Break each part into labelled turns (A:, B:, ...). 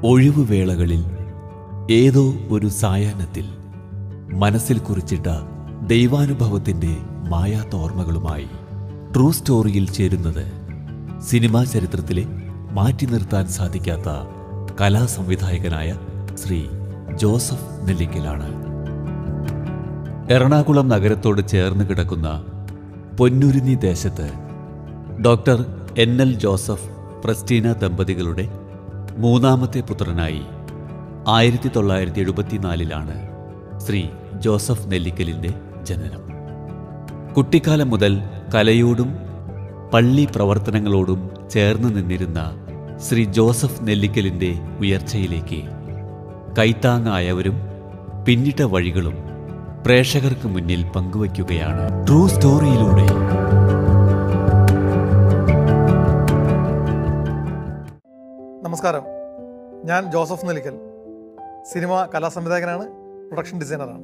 A: ഒഴിവുവേളകളിൽ ഏതോ ഒരു സായാഹ്നത്തിൽ മനസ്സിൽ കുറിച്ചിട്ട ദൈവാനുഭവത്തിന്റെ മായാത്ത ഓർമ്മകളുമായി ട്രൂ സ്റ്റോറിയിൽ ചേരുന്നത് സിനിമാ ചരിത്രത്തിലെ മാറ്റി നിർത്താൻ സാധിക്കാത്ത കലാസംവിധായകനായ ശ്രീ ജോസഫ് നെല്ലിക്കലാണ് എറണാകുളം നഗരത്തോട് ചേർന്ന് കിടക്കുന്ന പൊന്നുരുന്നി ദേശത്ത് doctor N L Joseph Prestina ദമ്പതികളുടെ മൂന്നാമത്തെ പുത്രനായി ആയിരത്തി തൊള്ളായിരത്തി എഴുപത്തിനാലിലാണ് ശ്രീ ജോസഫ് നെല്ലിക്കലിൻ്റെ ജനനം കുട്ടിക്കാലം മുതൽ കലയോടും പള്ളി പ്രവർത്തനങ്ങളോടും ചേർന്ന് നിന്നിരുന്ന ശ്രീ ജോസഫ് നെല്ലിക്കലിൻ്റെ ഉയർച്ചയിലേക്ക് കൈത്താങ്ങായവരും പിന്നിട്ട വഴികളും പ്രേക്ഷകർക്ക് മുന്നിൽ പങ്കുവയ്ക്കുകയാണ് ട്രൂ സ്റ്റോറിയിലൂടെ
B: നമസ്കാരം ഞാൻ ജോസഫ് നെല്ലിക്കൽ സിനിമ കലാസംവിധായകനാണ് പ്രൊഡക്ഷൻ ഡിസൈനറാണ്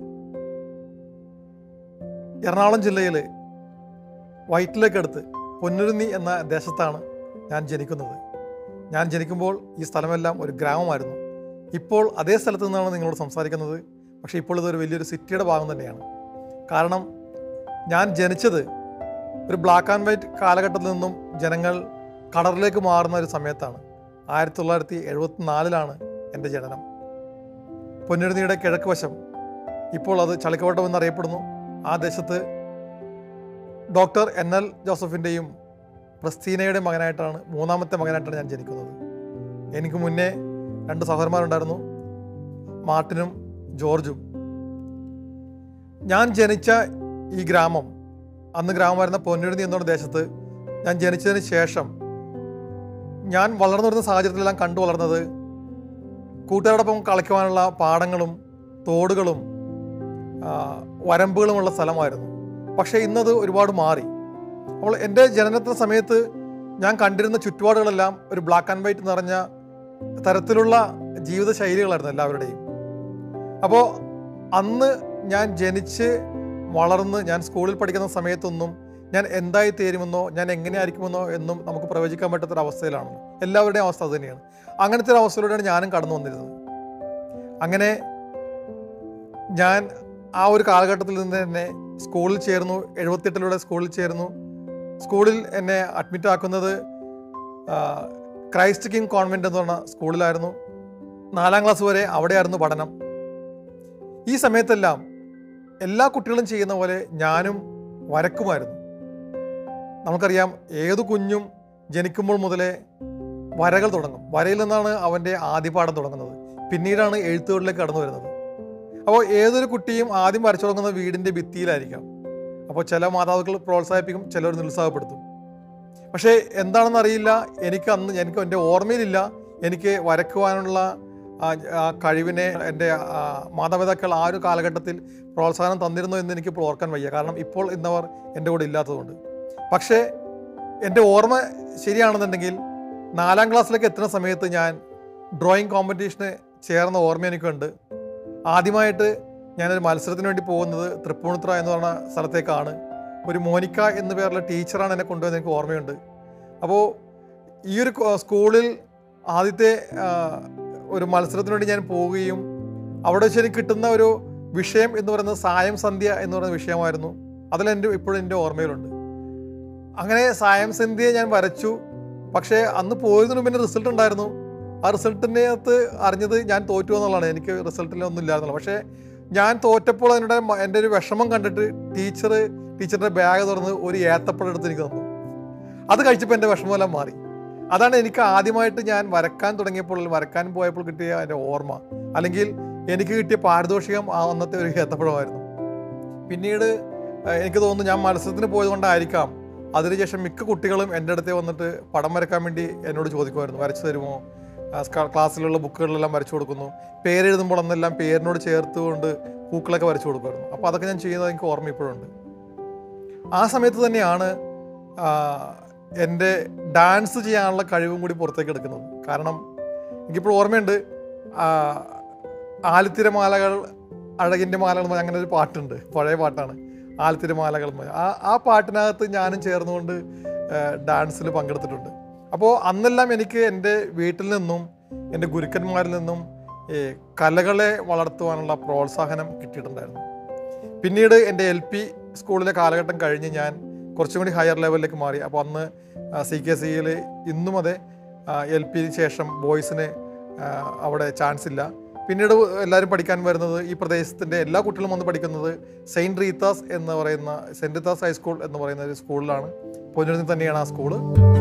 B: എറണാകുളം ജില്ലയിൽ വൈറ്റിലേക്കടുത്ത് പൊന്നുരുന്നി എന്ന ദേശത്താണ് ഞാൻ ജനിക്കുന്നത് ഞാൻ ജനിക്കുമ്പോൾ ഈ സ്ഥലമെല്ലാം ഒരു ഗ്രാമമായിരുന്നു ഇപ്പോൾ അതേ സ്ഥലത്ത് നിന്നാണ് നിങ്ങളോട് സംസാരിക്കുന്നത് പക്ഷേ ഇപ്പോൾ ഇതൊരു വലിയൊരു സിറ്റിയുടെ ഭാഗം തന്നെയാണ് കാരണം ഞാൻ ജനിച്ചത് ഒരു ബ്ലാക്ക് ആൻഡ് വൈറ്റ് കാലഘട്ടത്തിൽ നിന്നും ജനങ്ങൾ കളറിലേക്ക് മാറുന്ന ഒരു സമയത്താണ് ആയിരത്തി തൊള്ളായിരത്തി എഴുപത്തിനാലിലാണ് എൻ്റെ ജനനം പൊന്നുരുന്നിയുടെ കിഴക്ക് വശം ഇപ്പോൾ അത് ചളിക്കവട്ടം എന്നറിയപ്പെടുന്നു ആ ദേശത്ത് ഡോക്ടർ എൻ എൽ ജോസഫിൻ്റെയും പ്രസ്തീനയുടെ മകനായിട്ടാണ് മൂന്നാമത്തെ മകനായിട്ടാണ് ഞാൻ ജനിക്കുന്നത് എനിക്ക് മുന്നേ രണ്ട് സഹോദരന്മാരുണ്ടായിരുന്നു മാർട്ടിനും ജോർജും ഞാൻ ജനിച്ച ഈ ഗ്രാമം അന്ന് ഗ്രാമമായിരുന്ന പൊന്നുരുന്നി എന്നുള്ള ദേശത്ത് ഞാൻ ജനിച്ചതിന് ശേഷം ഞാൻ വളർന്നു വരുന്ന സാഹചര്യത്തിലെല്ലാം കണ്ടു വളർന്നത് കൂട്ടുകാരോടൊപ്പം കളിക്കുവാനുള്ള പാടങ്ങളും തോടുകളും ആ, വരമ്പുകളുമുള്ള സ്ഥലമായിരുന്നു പക്ഷേ ഇന്നത് ഒരുപാട് മാറി അപ്പോൾ എൻ്റെ ജനനത്തിന് സമയത്ത് ഞാൻ കണ്ടിരുന്ന ചുറ്റുപാടുകളെല്ലാം ഒരു ബ്ലാക്ക് ആൻഡ് വൈറ്റ് നിറഞ്ഞ തരത്തിലുള്ള ജീവിത ശൈലികളായിരുന്നു എല്ലാവരുടെയും അപ്പോൾ അന്ന് ഞാൻ ജനിച്ച് വളർന്ന് ഞാൻ സ്കൂളിൽ പഠിക്കുന്ന സമയത്തൊന്നും ഞാൻ എന്തായി തീരുമെന്നോ ഞാൻ എങ്ങനെ ആയിരിക്കുമെന്നോ എന്നും നമുക്ക് പ്രവചിക്കാൻ പറ്റാത്തൊരു അവസ്ഥയിലാണ് എല്ലാവരുടെയും അവസ്ഥ അത് തന്നെയാണ് അങ്ങനത്തെ ഒരു അവസ്ഥയിലൂടെയാണ് ഞാനും കടന്നു വന്നിരുന്നത് അങ്ങനെ ഞാൻ ആ ഒരു കാലഘട്ടത്തിൽ നിന്ന് തന്നെ സ്കൂളിൽ ചേർന്നു എഴുപത്തെട്ടിലൂടെ സ്കൂളിൽ ചേർന്നു സ്കൂളിൽ എന്നെ അഡ്മിറ്റ് ആക്കുന്നത് ആ, ക്രൈസ്റ്റ് കിങ് കോൺവെന്റ് എന്ന് പറഞ്ഞ സ്കൂളിലായിരുന്നു നാലാം ക്ലാസ് വരെ അവിടെയായിരുന്നു പഠനം ഈ സമയത്തെല്ലാം എല്ലാ കുട്ടികളും ചെയ്യുന്ന പോലെ ഞാനും വരക്കുമായിരുന്നു നമുക്കറിയാം ഏതു കുഞ്ഞും ജനിക്കുമ്പോൾ മുതലേ വരകൾ തുടങ്ങും വരയിൽ നിന്നാണ് അവൻ്റെ ആദ്യപാഠം തുടങ്ങുന്നത് പിന്നീടാണ് എഴുത്തുകളിലേക്ക് കടന്നു വരുന്നത് അപ്പോൾ ഏതൊരു കുട്ടിയും ആദ്യം വരച്ചു തുടങ്ങുന്നത് വീടിൻ്റെ ഭിത്തിയിലായിരിക്കാം അപ്പോൾ ചില മാതാപിതാക്കൾ പ്രോത്സാഹിപ്പിക്കും ചിലർ നിരുത്സാഹപ്പെടുത്തും പക്ഷേ എന്താണെന്ന് അറിയില്ല എനിക്ക് അന്ന് എനിക്ക് എൻ്റെ ഓർമ്മയിലില്ല എനിക്ക് വരക്കുവാനുള്ള ആ, ആ കഴിവിനെ എൻ്റെ ആ, മാതാപിതാക്കൾ ആ ഒരു കാലഘട്ടത്തിൽ പ്രോത്സാഹനം തന്നിരുന്നു എന്ന് എനിക്ക് ഇപ്പോൾ ഓർക്കാൻ വയ്യ കാരണം ഇപ്പോൾ ഇന്നവർ എൻ്റെ കൂടെ ഇല്ലാത്തതുകൊണ്ട് പക്ഷേ എൻ്റെ ഓർമ്മ ശരിയാണെന്നുണ്ടെങ്കിൽ നാലാം ക്ലാസ്സിലേക്ക് എത്തുന്ന സമയത്ത് ഞാൻ ഡ്രോയിങ് കോമ്പറ്റീഷന് ചേർന്ന ഓർമ്മ എനിക്കുണ്ട് ആദ്യമായിട്ട് ഞാനൊരു മത്സരത്തിന് വേണ്ടി പോകുന്നത് തൃപ്പൂണിത്തുറ എന്ന് പറഞ്ഞ സ്ഥലത്തേക്കാണ് ഒരു മോനിക്ക എന്ന പേരുള്ള ടീച്ചറാണ് എന്നെ കൊണ്ടുവന്നത് എനിക്ക് ഓർമ്മയുണ്ട് അപ്പോൾ ഈ ഒരു കോ- സ്കൂളിൽ ആദ്യത്തെ ആ, ഒരു മത്സരത്തിന് വേണ്ടി ഞാൻ പോവുകയും അവിടെ വെച്ച് എനിക്ക് കിട്ടുന്ന ഒരു വിഷയം എന്ന് പറയുന്നത് സായം സന്ധ്യ എന്ന് പറയുന്ന വിഷയമായിരുന്നു അതിലെൻ്റെ ഇപ്പോഴും എൻ്റെ ഓർമ്മയിലുണ്ട് അങ്ങനെ സായം സന്ധ്യയെ ഞാൻ വരച്ചു പക്ഷേ അന്ന് പോയതിനു മുമ്പ് റിസൾട്ട് ഉണ്ടായിരുന്നു ആ റിസൾട്ടിൻ്റെ അകത്ത് അറിഞ്ഞത് ഞാൻ തോറ്റു എന്നുള്ളതാണ് എനിക്ക് റിസൾട്ടിൽ ഒന്നും ഇല്ലായിരുന്നുള്ളൂ പക്ഷേ ഞാൻ തോറ്റപ്പോൾ അതിനുടെ മ- എൻ്റെ ഒരു വിഷമം കണ്ടിട്ട് ടീച്ചർ ടീച്ചറിൻ്റെ ബാഗ് തുറന്ന് ഒരു ഏത്തപ്പഴം എടുത്ത് എനിക്ക് തന്നു അത് കഴിച്ചപ്പോൾ എൻ്റെ വിഷമമെല്ലാം മാറി അതാണ് എനിക്ക് ആദ്യമായിട്ട് ഞാൻ വരക്കാൻ തുടങ്ങിയപ്പോൾ വരക്കാൻ പോയപ്പോൾ കിട്ടിയ എൻ്റെ ഓർമ്മ അല്ലെങ്കിൽ എനിക്ക് കിട്ടിയ പാരിതോഷികം ആ അന്നത്തെ ഒരു ഏത്തപ്പഴമായിരുന്നു പിന്നീട് ഏഹ്, എനിക്ക് തോന്നുന്നു ഞാൻ മത്സരത്തിന് പോയതുകൊണ്ടായിരിക്കാം അതിനുശേഷം മിക്ക കുട്ടികളും എൻ്റെ അടുത്ത് വന്നിട്ട് പടം വരക്കാൻ വേണ്ടി എന്നോട് ചോദിക്കുമായിരുന്നു വരച്ചു തരുമോ ആ, സ്ക- ക്ലാസ്സിലുള്ള ബുക്കുകളിലെല്ലാം വരച്ചു കൊടുക്കുന്നു പേരെഴുതുമ്പോൾ അന്നെല്ലാം പേരിനോട് ചേർത്തുകൊണ്ട് പൂക്കളൊക്കെ വരച്ചു കൊടുക്കുമായിരുന്നു അപ്പോൾ അതൊക്കെ ഞാൻ ചെയ്യുന്നത് എനിക്ക് ഓർമ്മ ഇപ്പോഴുണ്ട് ആ സമയത്ത് തന്നെയാണ് ആ, എൻ്റെ ഡാൻസ് ചെയ്യാനുള്ള കഴിവും കൂടി പുറത്തേക്ക് എടുക്കുന്നത് കാരണം എനിക്കിപ്പോൾ ഓർമ്മയുണ്ട് ആ, ആലിത്തിരമാലകൾ അഴകിൻ്റെ മാലകൾ എന്ന് പറഞ്ഞ അങ്ങനെ ഒരു പാട്ടുണ്ട് പഴയ പാട്ടാണ് ആലിത്തിരമാലകൾ എന്ന് പറഞ്ഞ. ആ ആ പാട്ടിനകത്ത് ഞാനും ചേർന്നുകൊണ്ട് ഡാൻസിൽ പങ്കെടുത്തിട്ടുണ്ട് അപ്പോൾ അന്നെല്ലാം എനിക്ക് എൻ്റെ വീട്ടിൽ നിന്നും എൻ്റെ ഗുരുക്കന്മാരിൽ നിന്നും ഈ കലകളെ വളർത്തുവാനുള്ള പ്രോത്സാഹനം കിട്ടിയിട്ടുണ്ടായിരുന്നു പിന്നീട് എൻ്റെ എൽ പി സ്കൂളിലെ കാലഘട്ടം കഴിഞ്ഞ് ഞാൻ കുറച്ചും കൂടി ഹയർ ലെവലിലേക്ക് മാറി അപ്പോൾ അന്ന് സി കെ സിയിൽ ഇന്നും അതെ എൽ പി ശേഷം ബോയ്സിന് ആ, അവിടെ ചാൻസ് ഇല്ല പിന്നീട് എല്ലാവരും പഠിക്കാൻ വരുന്നത് ഈ പ്രദേശത്തിൻ്റെ എല്ലാ കുട്ടികളും വന്ന് പഠിക്കുന്നത് സെയിൻറ്റ് റീത്താസ് എന്ന് പറയുന്ന സെൻറ്റ് റീത്താസ് ഹൈസ്കൂൾ എന്ന് പറയുന്ന ഒരു സ്കൂളിലാണ് പൊന്നുരുന്നി തന്നെയാണ് ആ സ്കൂള്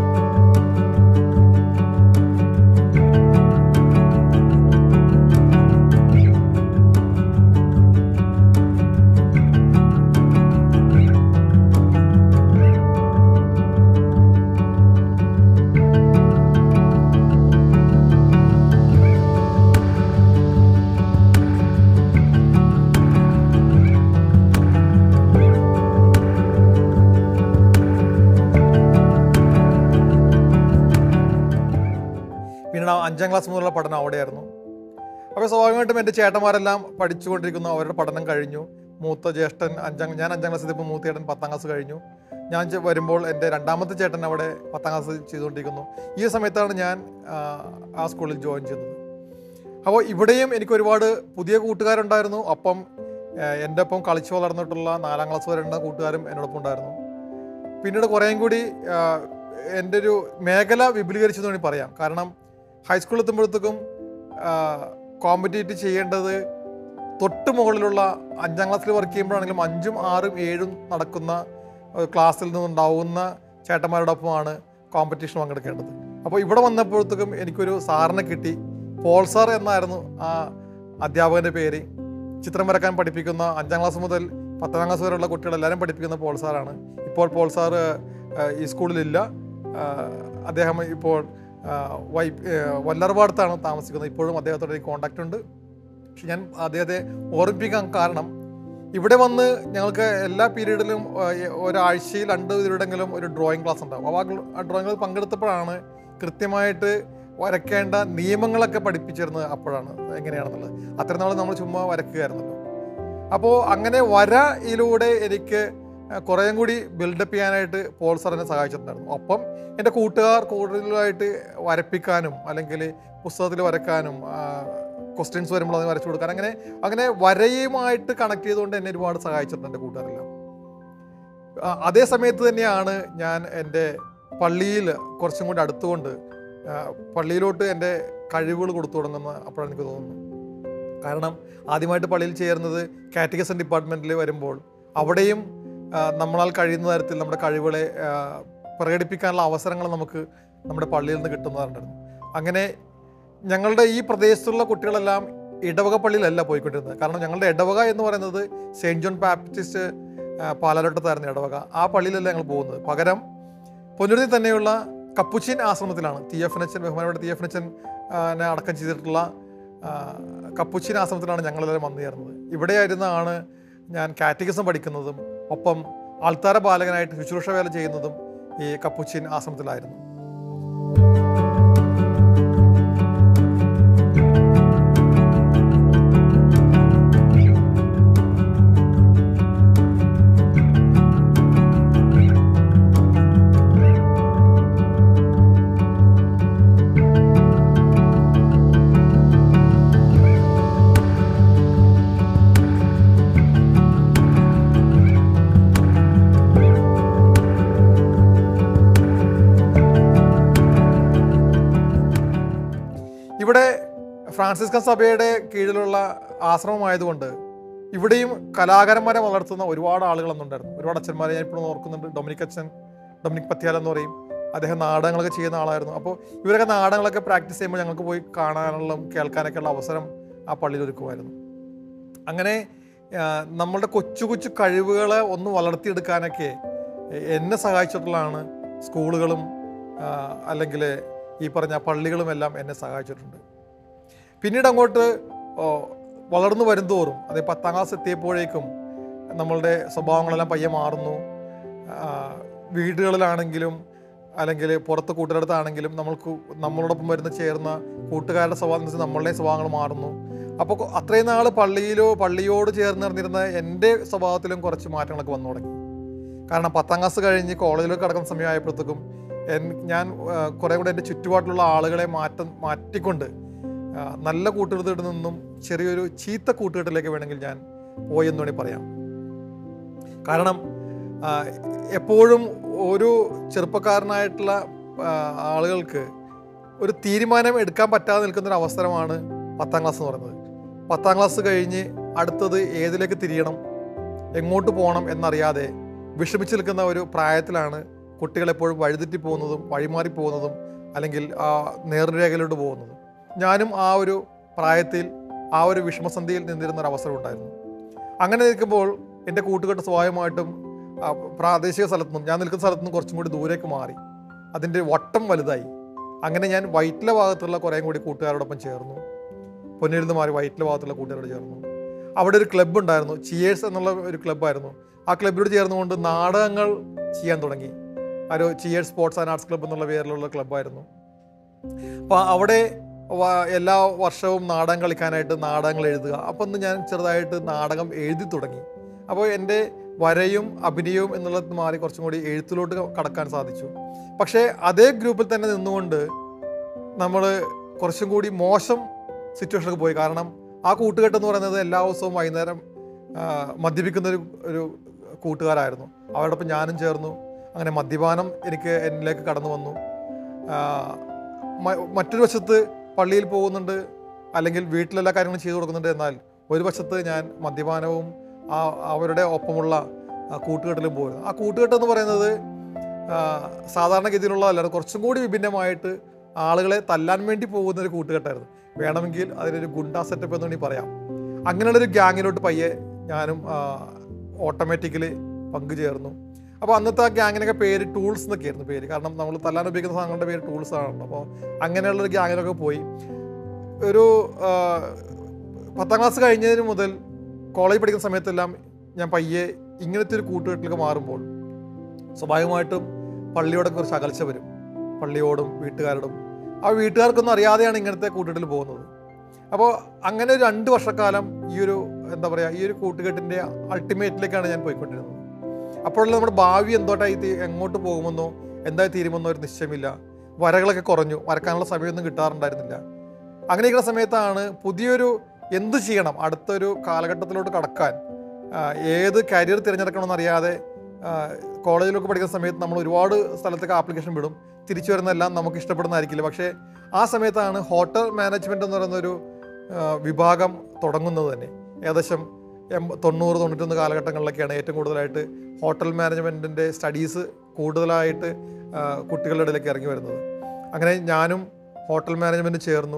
B: പിന്നീട് ആ അഞ്ചാം ക്ലാസ് മുതലുള്ള പഠനം അവിടെയായിരുന്നു അപ്പോൾ സ്വാഭാവികമായിട്ടും എൻ്റെ ചേട്ടന്മാരെല്ലാം പഠിച്ചുകൊണ്ടിരിക്കുന്നു അവരുടെ പഠനം കഴിഞ്ഞു മൂത്ത ജ്യേഷ്ഠൻ അഞ്ചാം ഞാൻ അഞ്ചാം ക്ലാസ്സിൽ ഇപ്പോൾ മൂത്ത ചേട്ടൻ പത്താം ക്ലാസ് കഴിഞ്ഞു ഞാൻ ചെ- വരുമ്പോൾ എൻ്റെ രണ്ടാമത്തെ ചേട്ടൻ അവിടെ പത്താം ക്ലാസ് ചെയ്തുകൊണ്ടിരിക്കുന്നു ഈ സമയത്താണ് ഞാൻ ആ, ആ സ്കൂളിൽ ജോയിൻ ചെയ്യുന്നത് അപ്പോൾ ഇവിടെയും എനിക്ക് ഒരുപാട് പുതിയ കൂട്ടുകാരുണ്ടായിരുന്നു ഒപ്പം ആ, എൻ്റെ ഒപ്പം കളിച്ചു വളർന്നിട്ടുള്ള നാലാം ക്ലാസ് വരെയുള്ള കൂട്ടുകാരും എന്നോടൊപ്പം ഉണ്ടായിരുന്നു പിന്നീട് കുറേയും കൂടി ആ, എൻ്റെ ഒരു മേഖല വിപുലീകരിച്ചു എന്ന് വേണമെങ്കിൽ പറയാം കാരണം ഹൈസ്കൂളിൽ എത്തുമ്പോഴത്തേക്കും കോമ്പറ്റേറ്റ് ചെയ്യേണ്ടത് തൊട്ട് മുകളിലുള്ള അഞ്ചാം ക്ലാസ്സിൽ വർക്ക് ചെയ്യുമ്പോഴാണെങ്കിലും അഞ്ചും ആറും ഏഴും നടക്കുന്ന ഒരു ക്ലാസ്സിൽ നിന്നുണ്ടാവുന്ന ചേട്ടന്മാരോടൊപ്പമാണ് കോമ്പറ്റീഷൻ പങ്കെടുക്കേണ്ടത് അപ്പോൾ ഇവിടെ വന്നപ്പോഴത്തേക്കും എനിക്കൊരു സാറിനെ കിട്ടി പോൾ സാർ എന്നായിരുന്നു ആ അധ്യാപകൻ്റെ പേര് ചിത്രം വരക്കാൻ പഠിപ്പിക്കുന്ന അഞ്ചാം ക്ലാസ് മുതൽ പത്താം ക്ലാസ് വരെയുള്ള കുട്ടികളെല്ലാവരും പഠിപ്പിക്കുന്ന പോൾ സാറാണ് ഇപ്പോൾ പോൾ സാറ് ആ, ഈ സ്കൂളിലില്ല ആ, അദ്ദേഹം ഇപ്പോൾ ആ, വൈ ആ, വല്ലർപാടത്താണ് താമസിക്കുന്നത് ഇപ്പോഴും അദ്ദേഹത്തോട് എനിക്ക് കോണ്ടാക്റ്റ് ഉണ്ട് പക്ഷെ ഞാൻ അദ്ദേഹത്തെ ഓർമ്മിപ്പിക്കാൻ കാരണം ഇവിടെ വന്ന് ഞങ്ങൾക്ക് എല്ലാ പീരീഡിലും ആ, എ- ഒരാഴ്ചയിൽ രണ്ട് ഇതിലെങ്കിലും ഒരു ഡ്രോയിങ് ക്ലാസ് ഉണ്ടാവും അപ്പോൾ ആ ഡ്രോയിങ് ക്ലാസ് പങ്കെടുത്തപ്പോഴാണ് കൃത്യമായിട്ട് വരയ്ക്കേണ്ട നിയമങ്ങളൊക്കെ പഠിപ്പിച്ചിരുന്നത് അപ്പോഴാണ് എങ്ങനെയാണെന്നുള്ളത് അത്ര നാൾ നമ്മൾ ചുമ്മാ വരയ്ക്കുകയായിരുന്നല്ലോ അപ്പോൾ അങ്ങനെ വരയിലൂടെ എനിക്ക് കുറേയും കൂടി ബിൽഡപ്പ് ചെയ്യാനായിട്ട് പോൾ സാർ എന്നെ സഹായിച്ചിട്ടുണ്ടായിരുന്നു ഒപ്പം എൻ്റെ കൂട്ടുകാർ കൂടുതലായിട്ട് വരപ്പിക്കാനും അല്ലെങ്കിൽ പുസ്തകത്തിൽ വരക്കാനും ക്വസ്റ്റ്യൻസ് വരുമ്പോൾ അത് വരച്ചു കൊടുക്കാൻ അങ്ങനെ അങ്ങനെ വരയുമായിട്ട് കണക്ട് ചെയ്തുകൊണ്ട് എന്നെ ഒരുപാട് സഹായിച്ചിട്ടുണ്ട് എൻ്റെ കൂട്ടുകാരെല്ലാം ആ, അതേ സമയത്ത് തന്നെയാണ് ഞാൻ എൻ്റെ പള്ളിയിൽ കുറച്ചും കൂടി അടുത്തുകൊണ്ട് ആ, പള്ളിയിലോട്ട് എൻ്റെ കഴിവുകൾ കൊടുത്തു തുടങ്ങുന്ന അപ്പോഴാണ് എനിക്ക് തോന്നുന്നു കാരണം ആദ്യമായിട്ട് പള്ളിയിൽ ചേരുന്നത് കാറ്റഗസൺ ഡിപ്പാർട്ട്മെൻറ്റിൽ വരുമ്പോൾ അവിടെയും ആ, നമ്മളാൽ കഴിയുന്ന തരത്തിൽ നമ്മുടെ കഴിവുകളെ ആ, പ്രകടിപ്പിക്കാനുള്ള അവസരങ്ങൾ നമുക്ക് നമ്മുടെ പള്ളിയിൽ നിന്ന് കിട്ടുന്നതായിരുന്നു അങ്ങനെ ഞങ്ങളുടെ ഈ പ്രദേശത്തുള്ള കുട്ടികളെല്ലാം ഇടവക പള്ളിയിലല്ല പോയിക്കൊണ്ടിരുന്നത് കാരണം ഞങ്ങളുടെ ഇടവക എന്ന് പറയുന്നത് സെയിൻറ്റ് ജോൺ ബാപ്റ്റിസ്റ്റ് ആ, പാലാലോട്ടത്തായിരുന്നു ഇടവക ആ പള്ളിയിലല്ല ഞങ്ങൾ പോകുന്നത് പകരം പൊന്നുരുന്നി തന്നെയുള്ള കപ്പുച്ചിൻ ആശ്രമത്തിലാണ് ടി എഫ് നച്ചൻ ബഹുമാനപ്പെട്ട ടി എഫ് നച്ചൻ നെ അടക്കം ചെയ്തിട്ടുള്ള ആ, കപ്പുച്ചിൻ ആശ്രമത്തിലാണ് ഞങ്ങളെല്ലാവരും വന്നു ചേർന്നത് ഇവിടെയായിരുന്നാണ് ഞാൻ കാറ്റഗിസം പഠിക്കുന്നതും ഒപ്പം ആൾത്താര ബാലകനായിട്ട് ശുശ്രൂഷ വേല ചെയ്യുന്നതും ഈ കപ്പുച്ചിൻ ആശ്രമത്തിലായിരുന്നു ഇവിടെ ഫ്രാൻസിസ്കൻ സഭയുടെ കീഴിലുള്ള ആശ്രമമായതുകൊണ്ട് ഇവിടെയും കലാകാരന്മാരെ വളർത്തുന്ന ഒരുപാട് ആളുകൾ അന്നുണ്ടായിരുന്നു ഒരുപാട് അച്ഛന്മാരെ ഞാൻ ഇപ്പോഴും ഓർക്കുന്നുണ്ട് ഡൊമിനിക് അച്ഛൻ ഡൊമിനിക് പത്യാൽ എന്ന് പറയും അദ്ദേഹം നാടകങ്ങളൊക്കെ ചെയ്യുന്ന ആളായിരുന്നു അപ്പോൾ ഇവരൊക്കെ നാടകങ്ങളൊക്കെ പ്രാക്ടീസ് ചെയ്യുമ്പോൾ ഞങ്ങൾക്ക് പോയി കാണാനുള്ള കേൾക്കാനൊക്കെ ഉള്ള അവസരം ആ പള്ളിയിൽ ഒരുക്കുമായിരുന്നു അങ്ങനെ ആ, നമ്മളുടെ കൊച്ചു കൊച്ചു കഴിവുകളെ ഒന്ന് വളർത്തിയെടുക്കാനൊക്കെ എ- എന്നെ സഹായിച്ചിട്ടുള്ളതാണ് സ്കൂളുകളും ആ, അല്ലെങ്കിൽ ഈ പറഞ്ഞ പള്ളികളും എല്ലാം എന്നെ സഹായിച്ചിട്ടുണ്ട് പിന്നീട് അങ്ങോട്ട് ഓ, വളർന്നു വരുന്തോറും അതെ പത്താം ക്ലാസ് എത്തിയപ്പോഴേക്കും നമ്മളുടെ സ്വഭാവങ്ങളെല്ലാം പയ്യെ മാറുന്നു ആ, വീടുകളിലാണെങ്കിലും അല്ലെങ്കിൽ പുറത്ത് കൂട്ടുകാരടുത്താണെങ്കിലും നമ്മൾക്ക് നമ്മളോടൊപ്പം വരുന്ന ചേർന്ന കൂട്ടുകാരുടെ സ്വഭാവം എന്ന് വെച്ചാൽ നമ്മളുടെ സ്വഭാവങ്ങൾ മാറുന്നു അപ്പോൾ കൊ- അത്രയും നാൾ പള്ളിയിലോ പള്ളിയോട് ചേർന്ന് നടന്നിരുന്ന എൻ്റെ സ്വഭാവത്തിലും കുറച്ച് മാറ്റങ്ങളൊക്കെ വന്നു തുടങ്ങി കാരണം പത്താം ക്ലാസ് കഴിഞ്ഞ് കോളേജിലേക്ക് കടക്കുന്ന സമയമായപ്പോഴത്തേക്കും എൻ ഞാൻ ആ, കുറേ കൂടെ എൻ്റെ ചുറ്റുപാട്ടിലുള്ള ആളുകളെ മാറ്റം മാറ്റിക്കൊണ്ട് ആ, നല്ല കൂട്ടുകെട്ടിൽ നിന്നും ചെറിയൊരു ചീത്ത കൂട്ടുകെട്ടിലേക്ക് വേണമെങ്കിൽ ഞാൻ പോയി എന്ന് വേണമെങ്കിൽ പറയാം കാരണം ആ, എപ്പോഴും ഒരു ചെറുപ്പക്കാരനായിട്ടുള്ള ആ, ആളുകൾക്ക് ഒരു തീരുമാനം എടുക്കാൻ പറ്റാതെ നിൽക്കുന്ന ഒരു അവസരമാണ് പത്താം ക്ലാസ് എന്ന് പറയുന്നത് പത്താം ക്ലാസ് കഴിഞ്ഞ് അടുത്തത് ഏതിലേക്ക് തിരിയണം എങ്ങോട്ട് പോകണം എന്നറിയാതെ വിഷമിച്ച് നിൽക്കുന്ന ഒരു പ്രായത്തിലാണ് കുട്ടികൾ എപ്പോഴും വഴിതെറ്റി പോകുന്നതും വഴിമാറി പോകുന്നതും അല്ലെങ്കിൽ ആ നേർരേഖയിലോട്ട് പോകുന്നതും ഞാനും ആ ഒരു പ്രായത്തിൽ ആ ഒരു വിഷമസന്ധിയിൽ നിന്നിരുന്ന ഒരു അവസരം ഉണ്ടായിരുന്നു അങ്ങനെ നിൽക്കുമ്പോൾ എൻ്റെ കൂട്ടുകെട്ട് സ്വാഭാവികമായിട്ടും ആ, പ്രാദേശിക സ്ഥലത്തു നിന്നും ഞാൻ നിൽക്കുന്ന സ്ഥലത്തു നിന്നും കുറച്ചും കൂടി ദൂരേക്ക് മാറി അതിൻ്റെ വട്ടം വലുതായി അങ്ങനെ ഞാൻ വൈറ്റില ഭാഗത്തുള്ള കുറേ കൂടി കൂട്ടുകാരോടൊപ്പം ചേർന്നു പൊന്നിയിൽ നിന്ന് മാറി വൈറ്റില ഭാഗത്തുള്ള കൂട്ടുകാരോട് ചേർന്നു അവിടെ ഒരു ക്ലബ്ബ് ഉണ്ടായിരുന്നു ചിയേഴ്സ് എന്നുള്ള ഒരു ക്ലബ്ബായിരുന്നു ആ ക്ലബ്ബിനോട് ചേർന്നുകൊണ്ട് നാടകങ്ങൾ ചെയ്യാൻ തുടങ്ങി ആ ഒരു cheers sports and arts club എന്നുള്ള പേരിലുള്ള ക്ലബ്ബായിരുന്നു അപ്പോൾ അവിടെ വ- എല്ലാ വർഷവും നാടകം കളിക്കാനായിട്ട് നാടകങ്ങൾ എഴുതുക അപ്പം ഒന്ന് ഞാൻ ചെറുതായിട്ട് നാടകം എഴുതി തുടങ്ങി അപ്പോൾ എൻ്റെ വരയും അഭിനയവും എന്നുള്ളത് മാറി കുറച്ചും കൂടി എഴുത്തിലോട്ട് കടക്കാൻ സാധിച്ചു പക്ഷേ അതേ ഗ്രൂപ്പിൽ തന്നെ നിന്നുകൊണ്ട് നമ്മൾ കുറച്ചും കൂടി മോശം സിറ്റുവേഷനിലേക്ക് പോയി കാരണം ആ കൂട്ടുകെട്ട് എന്ന് പറയുന്നത് എല്ലാ ദിവസവും വൈകുന്നേരം ആ, മദ്യപിക്കുന്ന ഒരു ഒരു കൂട്ടുകാരായിരുന്നു അവരോടൊപ്പം ഞാനും ചേർന്നു അങ്ങനെ മദ്യപാനം എനിക്ക് എന്നിലേക്ക് കടന്നു വന്നു ആ, മ- മറ്റൊരു വശത്ത് പള്ളിയിൽ പോകുന്നുണ്ട് അല്ലെങ്കിൽ വീട്ടിലെല്ലാ കാര്യങ്ങളും ചെയ്തു കൊടുക്കുന്നുണ്ട് എന്നാൽ ഒരു വശത്ത് ഞാൻ മദ്യപാനവും ആ അവരുടെ ഒപ്പമുള്ള ആ, കൂട്ടുകെട്ടിലും പോയിരുന്നു ആ കൂട്ടുകെട്ട് എന്ന് പറയുന്നത് ആ, സാധാരണഗതിയിലുള്ളതല്ല കുറച്ചും കൂടി വിഭിന്നമായിട്ട് ആളുകളെ തല്ലാൻ വേണ്ടി പോകുന്ന ഒരു കൂട്ടുകെട്ടായിരുന്നു വേണമെങ്കിൽ അതിനൊരു ഗുണ്ടാ സെറ്റപ്പ് എന്ന് വേണമെങ്കിൽ പറയാം അങ്ങനെയുള്ളൊരു ഗ്യാങ്ങിലോട്ട് പയ്യെ ഞാനും ഓട്ടോമാറ്റിക്കലി പങ്കുചേർന്നു അപ്പോൾ അന്നത്തെ ആ ഗ്യാങ്ങിനൊക്കെ പേര് ടൂൾസ് എന്നൊക്കെ ആയിരുന്നു പേര് കാരണം നമ്മൾ തല്ലാൻ ഉപയോഗിക്കുന്ന സാധനങ്ങളുടെ പേര് ടൂൾസ് ആണല്ലോ അപ്പോൾ അങ്ങനെയുള്ളൊരു ഗ്യാങ്ങിലൊക്കെ പോയി ഒരു ആ, പത്താം ക്ലാസ് കഴിഞ്ഞതിന് മുതൽ കോളേജ് പഠിക്കുന്ന സമയത്തെല്ലാം ഞാൻ പയ്യെ ഇങ്ങനത്തെ ഒരു കൂട്ടുകെട്ടിലേക്ക് മാറുമ്പോൾ സ്വാഭാവികമായിട്ടും പള്ളിയോടൊക്കെ കുറച്ച് അകൽച്ച വരും പള്ളിയോടും വീട്ടുകാരോടും ആ വീട്ടുകാർക്കൊന്നും അറിയാതെയാണ് ഇങ്ങനത്തെ കൂട്ടുകെട്ടിൽ പോകുന്നത് അപ്പോൾ അങ്ങനെ ഒരു രണ്ട് വർഷക്കാലം ഈ ഒരു എന്താ പറയുക ഈ ഒരു കൂട്ടുകെട്ടിൻ്റെ അൾട്ടിമേറ്റിലേക്കാണ് ഞാൻ പോയിക്കൊണ്ടിരുന്നത് അപ്പോഴുള്ള നമ്മുടെ ഭാവി എന്തോട്ടായി തീ- എങ്ങോട്ട് പോകുമെന്നോ എന്തായി തീരുമെന്നോ ഒരു നിശ്ചയമില്ല വരകളൊക്കെ കുറഞ്ഞു വരക്കാനുള്ള സമയമൊന്നും കിട്ടാറുണ്ടായിരുന്നില്ല അങ്ങനെയൊക്കെയുള്ള സമയത്താണ് പുതിയൊരു എന്ത് ചെയ്യണം അടുത്തൊരു കാലഘട്ടത്തിലോട്ട് കടക്കാൻ ആ, ഏത് കരിയർ തിരഞ്ഞെടുക്കണമെന്ന് അറിയാതെ ആ, കോളേജിലൊക്കെ പഠിക്കുന്ന സമയത്ത് നമ്മൾ ഒരുപാട് സ്ഥലത്തേക്ക് ആപ്ലിക്കേഷൻ വിടും തിരിച്ചു വരുന്നതെല്ലാം നമുക്ക് ഇഷ്ടപ്പെടുന്നതായിരിക്കില്ല പക്ഷേ ആ സമയത്താണ് ഹോട്ടൽ മാനേജ്മെൻറ്റ് എന്ന് പറയുന്ന ഒരു ആ, വിഭാഗം തുടങ്ങുന്നത് തന്നെ ഏകദേശം എൺപ തൊണ്ണൂറ് തൊണ്ണൂറ്റൊന്ന് കാലഘട്ടങ്ങളിലൊക്കെയാണ് ഏറ്റവും കൂടുതലായിട്ട് ഹോട്ടൽ മാനേജ്മെൻറ്റിൻ്റെ സ്റ്റഡീസ് കൂടുതലായിട്ട് ആ, കുട്ടികളുടെ ഇടയിലേക്ക് ഇറങ്ങി വരുന്നത് അങ്ങനെ ഞാനും ഹോട്ടൽ മാനേജ്മെൻറ്റ് ചേർന്നു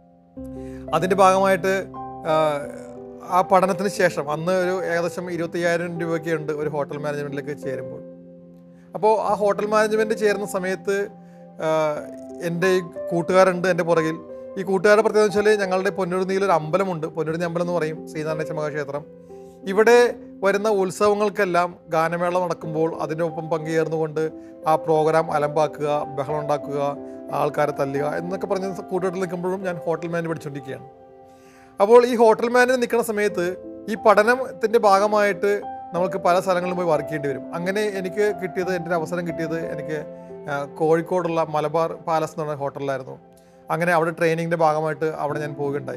B: അതിൻ്റെ ഭാഗമായിട്ട് ആ, ആ പഠനത്തിന് ശേഷം അന്ന് ഒരു ഏകദേശം ഇരുപത്തയ്യായിരം രൂപയൊക്കെ ഉണ്ട് ഒരു ഹോട്ടൽ മാനേജ്മെൻറ്റിലേക്ക് ചേരുമ്പോൾ അപ്പോൾ ആ ഹോട്ടൽ മാനേജ്മെൻറ്റ് ചേരുന്ന സമയത്ത് ആ, എൻ്റെ ഈ കൂട്ടുകാരുണ്ട് എൻ്റെ പുറകിൽ ഈ കൂട്ടുകാരുടെ പ്രത്യേകത വെച്ചാൽ ഞങ്ങളുടെ പൊന്നുരുന്നിയിൽ ഒരു അമ്പലമുണ്ട് പൊന്നുരുന്നി അമ്പലം എന്ന് പറയും ശ്രീനാരായണ മഹാക്ഷേത്രം ഇവിടെ വരുന്ന ഉത്സവങ്ങൾക്കെല്ലാം ഗാനമേള നടക്കുമ്പോൾ അതിനൊപ്പം പങ്കുചേർന്നുകൊണ്ട് ആ പ്രോഗ്രാം അലമ്പാക്കുക ബഹളം ഉണ്ടാക്കുക ആൾക്കാരെ തല്ലുക എന്നൊക്കെ പറഞ്ഞ കൂട്ടുകെട്ടിൽ നിൽക്കുമ്പോഴും ഞാൻ ഹോട്ടൽ മാനേജ് പഠിച്ചുകൊണ്ടിരിക്കുകയാണ് അപ്പോൾ ഈ ഹോട്ടൽ മാനേജ് നിൽക്കുന്ന സമയത്ത് ഈ പഠനത്തിൻ്റെ ഭാഗമായിട്ട് നമുക്ക് പല സ്ഥലങ്ങളിലും പോയി വർക്ക് ചെയ്യേണ്ടി വരും അങ്ങനെ എനിക്ക് കിട്ടിയത് എൻ്റെ ഒരു അവസരം കിട്ടിയത് എനിക്ക് ആ, കോഴിക്കോടുള്ള മലബാർ പാലസ് എന്ന് പറഞ്ഞ ഹോട്ടലിലായിരുന്നു അങ്ങനെ അവിടെ ട്രെയിനിങ്ങിൻ്റെ ഭാഗമായിട്ട് അവിടെ ഞാൻ പോവുകയുണ്ടായി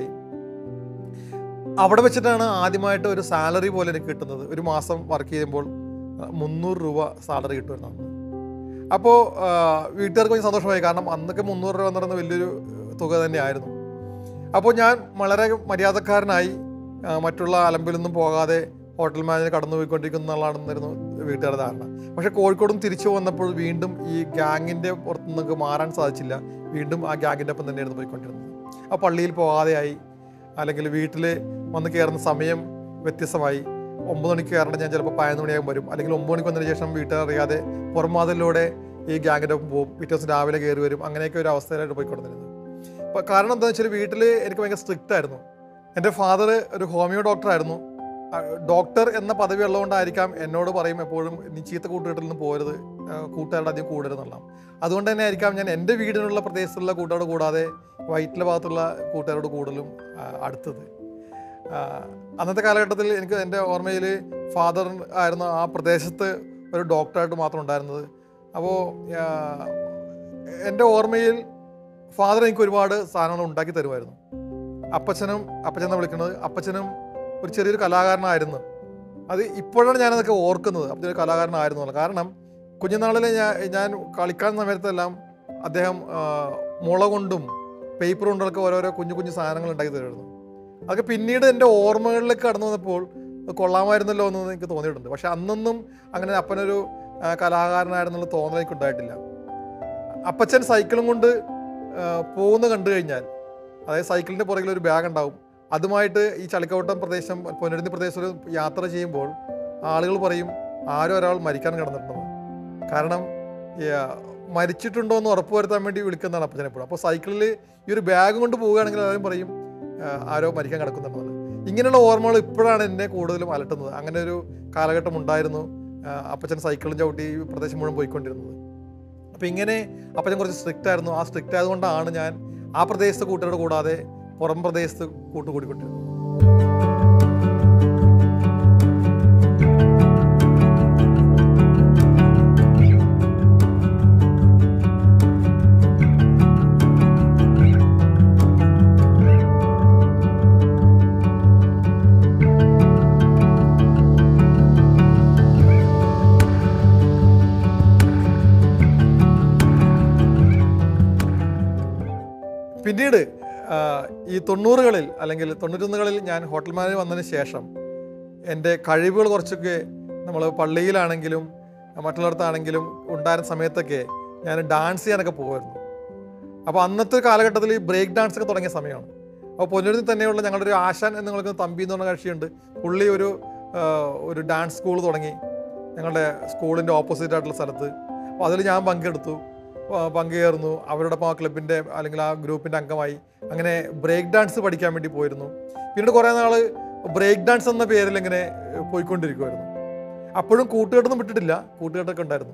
B: അവിടെ വെച്ചിട്ടാണ് ആദ്യമായിട്ട് ഒരു സാലറി പോലെ എനിക്ക് കിട്ടുന്നത് ഒരു മാസം വർക്ക് ചെയ്യുമ്പോൾ ആ, മുന്നൂറ് രൂപ സാലറി കിട്ടുമായിരുന്നു അപ്പോൾ വീട്ടുകാർക്ക് கொஞ்சம் സന്തോഷമായി കാരണം അന്നൊക്കെ മുന്നൂറ് രൂപ എന്ന് പറയുന്നത് വലിയൊരു ഏഹ്, തുക തന്നെയായിരുന്നു അപ്പോൾ ഞാൻ വളരെ മര്യാദക്കാരനായി ആ, മറ്റുള്ള അലമ്പിലൊന്നും പോകാതെ ഹോട്ടൽ മാനേജർ കടന്നു പോയിക്കൊണ്ടിരിക്കുന്നതാണെന്നായിരുന്നു വീട്ടുകാരുടെ ധാരണ പക്ഷേ കോഴിക്കോടും തിരിച്ചു വന്നപ്പോൾ വീണ്ടും ഈ ഗ്യാങ്ങിൻ്റെ പുറത്തു നിന്നൊക്കെ മാറാൻ സാധിച്ചില്ല വീണ്ടും ആ ഗ്യാങ്ങിൻ്റെ ഒപ്പം തന്നെയായിരുന്നു പോയിക്കൊണ്ടിരുന്നത് ആ പള്ളിയിൽ പോകാതെയായി അല്ലെങ്കിൽ വീട്ടിൽ വന്ന് കയറുന്ന സമയം വ്യത്യസ്തമായി ഒമ്പത് മണിക്ക് കയറേണ്ട ഞാൻ ചിലപ്പോൾ പതിനൊന്ന് മണിയാകും വരും അല്ലെങ്കിൽ ഒമ്പത് മണിക്ക് വന്നതിന് ശേഷം വീട്ടുകാർ അറിയാതെ പുറംവാതിലൂടെ ഈ ഗ്യാങ്ങിൻ്റെ ഒപ്പം പോകും പിറ്റേ ദിവസം രാവിലെ കയറി വരും അങ്ങനെയൊക്കെ ഒരു അവസ്ഥയിലായിട്ട് പോയിക്കൊണ്ടിരുന്നത് അപ്പോൾ കാരണം എന്താണെന്ന് വെച്ചാൽ വീട്ടിൽ എനിക്ക് ഭയങ്കര സ്ട്രിക്റ്റ് ആയിരുന്നു എൻ്റെ ഫാദർ ഒരു ഹോമിയോ ഡോക്ടറായിരുന്നു ആ, ഡോക്ടർ എന്ന പദവി ഉള്ളതുകൊണ്ടായിരിക്കാം എന്നോട് പറയും എപ്പോഴും നീ ചീത്ത കൂട്ടുകെട്ടിൽ നിന്ന് പോരുത് ആ, കൂട്ടുകാരുടെ അധികം കൂടരുതെന്നുള്ള അതുകൊണ്ട് തന്നെ ആയിരിക്കാം ഞാൻ എൻ്റെ വീടിനുള്ള പ്രദേശത്തുള്ള കൂട്ടുകാരോട് കൂടാതെ വൈറ്റിലെ ഭാഗത്തുള്ള കൂട്ടുകാരോട് കൂടുതലും ആ, അടുത്തത് ആ, അന്നത്തെ കാലഘട്ടത്തിൽ എനിക്ക് എൻ്റെ ഓർമ്മയിൽ ഫാദർ ആയിരുന്ന ആ പ്രദേശത്ത് ഒരു ഡോക്ടറായിട്ട് മാത്രം ഉണ്ടായിരുന്നത് അപ്പോൾ എൻ്റെ ഓർമ്മയിൽ ഫാദർ എനിക്ക് ഒരുപാട് സാധനങ്ങൾ ഉണ്ടാക്കി തരുമായിരുന്നു അപ്പച്ചനും അപ്പച്ചൻ എന്ന് വിളിക്കുന്നത് അപ്പച്ചനും ഒരു ചെറിയൊരു കലാകാരനായിരുന്നു അത് ഇപ്പോഴാണ് ഞാനതൊക്കെ ഓർക്കുന്നത് അപ്പച്ചൻ ഒരു കലാകാരനായിരുന്നു എന്നുള്ളത്. കാരണം കുഞ്ഞുനാളിൽ ഞാൻ ഞാൻ കളിക്കാൻ സമയത്തെല്ലാം അദ്ദേഹം ആ, മുള കൊണ്ടും പേപ്പർ കൊണ്ടൊക്കെ ഓരോരോ കുഞ്ഞു കുഞ്ഞു സാധനങ്ങൾ ഉണ്ടാക്കി തരുമായിരുന്നു അതൊക്കെ പിന്നീട് എൻ്റെ ഓർമ്മകളിലേക്ക് കടന്നു വന്നപ്പോൾ അത് കൊള്ളാമായിരുന്നല്ലോ എന്ന് എനിക്ക് തോന്നിയിട്ടുണ്ട് പക്ഷെ അന്നൊന്നും അങ്ങനെ അപ്പനൊരു ആ, കലാകാരനായിരുന്നുള്ള തോന്നൽ എനിക്ക് ഉണ്ടായിട്ടില്ല അപ്പച്ചൻ സൈക്കിളും കൊണ്ട് ആ, പോകുന്ന കണ്ടു കഴിഞ്ഞാൽ അതായത് സൈക്കിളിൻ്റെ പുറകിൽ ഒരു ബാഗ് ഉണ്ടാവും അതുമായിട്ട് ഈ ചളിക്കവട്ടം പ്രദേശം പുനരുദ്ധി പ്രദേശം ഒരു യാത്ര ചെയ്യുമ്പോൾ ആളുകൾ പറയും ആരോ ഒരാൾ മരിക്കാൻ കിടന്നിട്ടുണ്ടെന്ന് കാരണം ഈ, ആ, മരിച്ചിട്ടുണ്ടോ എന്ന് ഉറപ്പ് വരുത്താൻ വേണ്ടി വിളിക്കുന്നതാണ് അപ്പച്ചൻ എപ്പോഴും അപ്പോൾ സൈക്കിളിൽ ഈ ഒരു ബാഗ് കൊണ്ട് പോവുകയാണെങ്കിൽ എല്ലാവരും പറയും ആ, ആരോ മരിക്കാൻ കിടക്കുന്നുണ്ടെന്ന് ഇങ്ങനെയുള്ള ഓർമ്മകൾ ഇപ്പോഴാണ് എന്നെ കൂടുതലും അലട്ടുന്നത് അങ്ങനെ ഒരു കാലഘട്ടം ഉണ്ടായിരുന്നു ആ, അപ്പച്ചൻ സൈക്കിളും ചവിട്ടി ഈ പ്രദേശം മുഴുവൻ പോയിക്കൊണ്ടിരുന്നത് അപ്പോൾ ഇങ്ങനെ അപ്പച്ചൻ കുറച്ച് സ്ട്രിക്റ്റ് ആയിരുന്നു ആ സ്ട്രിക്റ്റ് ആയതുകൊണ്ടാണ് ഞാൻ ആ പ്രദേശത്ത് കൂട്ടുകാരോട് കൂടാതെ പുറം പ്രദേശത്ത് കൂട്ടുകൂടിക്കൊണ്ടിരുന്നത് പിന്നീട് ആ, ഈ തൊണ്ണൂറുകളിൽ അല്ലെങ്കിൽ തൊണ്ണൂറ്റൊന്നുകളിൽ ഞാൻ ഹോട്ടൽ മാനേജ് വന്നതിന് ശേഷം എൻ്റെ കഴിവുകൾ കുറച്ചൊക്കെ നമ്മൾ പള്ളിയിലാണെങ്കിലും മറ്റുള്ളിടത്താണെങ്കിലും ഉണ്ടായിരുന്ന സമയത്തൊക്കെ ഞാൻ ഡാൻസ് ചെയ്യാനൊക്കെ പോകുമായിരുന്നു അപ്പോൾ അന്നത്തെ കാലഘട്ടത്തിൽ ഈ ബ്രേക്ക് ഡാൻസ് ഒക്കെ തുടങ്ങിയ സമയമാണ് അപ്പോൾ പൊന്നൂരിൽ തന്നെയുള്ള ഞങ്ങളുടെ ഒരു ആശാൻ എന്ന് വിളിക്കുന്ന തമ്പി എന്ന് പറഞ്ഞ കക്ഷിയുണ്ട് പുള്ളി ഒരു ആ, ഒരു ഡാൻസ് സ്കൂൾ തുടങ്ങി ഞങ്ങളുടെ സ്കൂളിൻ്റെ ഓപ്പോസിറ്റ് ആയിട്ടുള്ള സ്ഥലത്ത് അപ്പോൾ അതിൽ ഞാൻ പങ്കെടുത്തു ആ, പങ്കുചേർന്നു അവരോടൊപ്പം ആ ക്ലബിൻ്റെ അല്ലെങ്കിൽ ആ ഗ്രൂപ്പിൻ്റെ അംഗമായി അങ്ങനെ ബ്രേക്ക് ഡാൻസ് പഠിക്കാൻ വേണ്ടി പോയിരുന്നു പിന്നീട് കുറേ നാൾ ബ്രേക്ക് ഡാൻസ് എന്ന പേരിൽ ഇങ്ങനെ ഏഹ്, പോയിക്കൊണ്ടിരിക്കുമായിരുന്നു അപ്പോഴും കൂട്ടുകെട്ടൊന്നും വിട്ടിട്ടില്ല കൂട്ടുകെട്ടൊക്കെ ഉണ്ടായിരുന്നു